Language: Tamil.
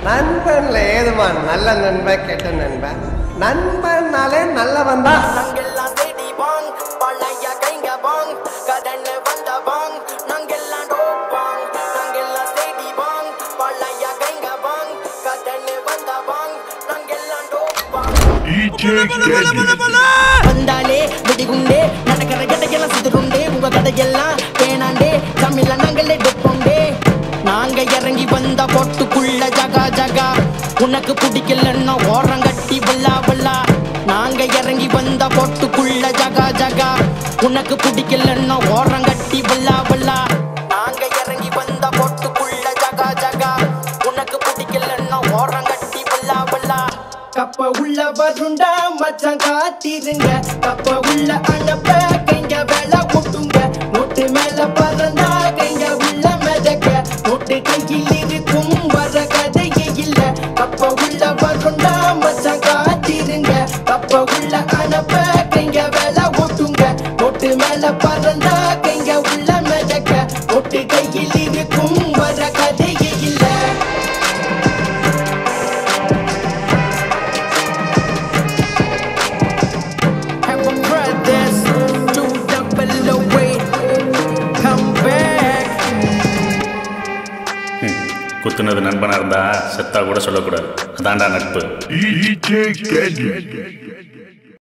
நண்பன்ல ஏதுமா நல்ல நண்பன் கெட்ட நண்பன் நண்பன்னாலே நல்லவன் தான் நாங்கெல்லாம் தேடி வாங் பழைய கைங்க வாங் கடன் வந்த வாங் நாங்கெல்லாம் டோப்பாங் நாங்கெல்லாம் தேடி வாங் பழைய கைங்க வாங் கடன் வந்த வாங் நாங்கெல்லாம் டோப்பாங் வந்தாலே வெடிகுண்டே நடக்கிற கடையெல்லாம் சிதுருண்டே உங்க கடையெல்லாம் பேனாண்டே தமிழ்ல நாங்களே டொப்போண்டே நாங்க இறங்கி வந்த பொட்டுக்குள்ள ஜகா ஜகா உனக்கு பிடிக்கலன்னா ஓரம் கட்டி வல்லா வல்லா நாங்க இறங்கி வந்த பொட்டுக்குள்ள ஜகா ஜகா உனக்கு பிடிக்கலன்னா ஓரம் கட்டி வல்லா வல்லா நாங்க இறங்கி வந்த பொட்டுக்குள்ள ஜகா ஜகா உனக்கு பிடிக்கலன்னா ஓரம் கட்டி வல்லா வல்லா கப்ப உள்ள வருண்டா மச்சான் காத்திருங்க கப்ப உள்ள அனுப்ப கைங்க வேலை ஒட்டுங்க நோட்டு மேல பறந்தா கைங்க உள்ள மிதக்க நோட்டு கையில் இருக்கும் வர கதையே இல்ல கப்ப உள்ள வருண்டா மச்சான் காத்திருங்க கப்ப உள்ள அனுப்ப கைங்க வேலை ஒட்டுங்க நோட்டு மேல பறந்தா கைங்க உள்ள மிதக்க நோட்டு கையில் இருக்கும் வர கதையே இல்ல have a brothers to double away. Come back. குத்துனது நண்பனா இருந்தா செத்தா கூட சொல்லக்கூடாது அதான்டா நட்பு DJ Gadget.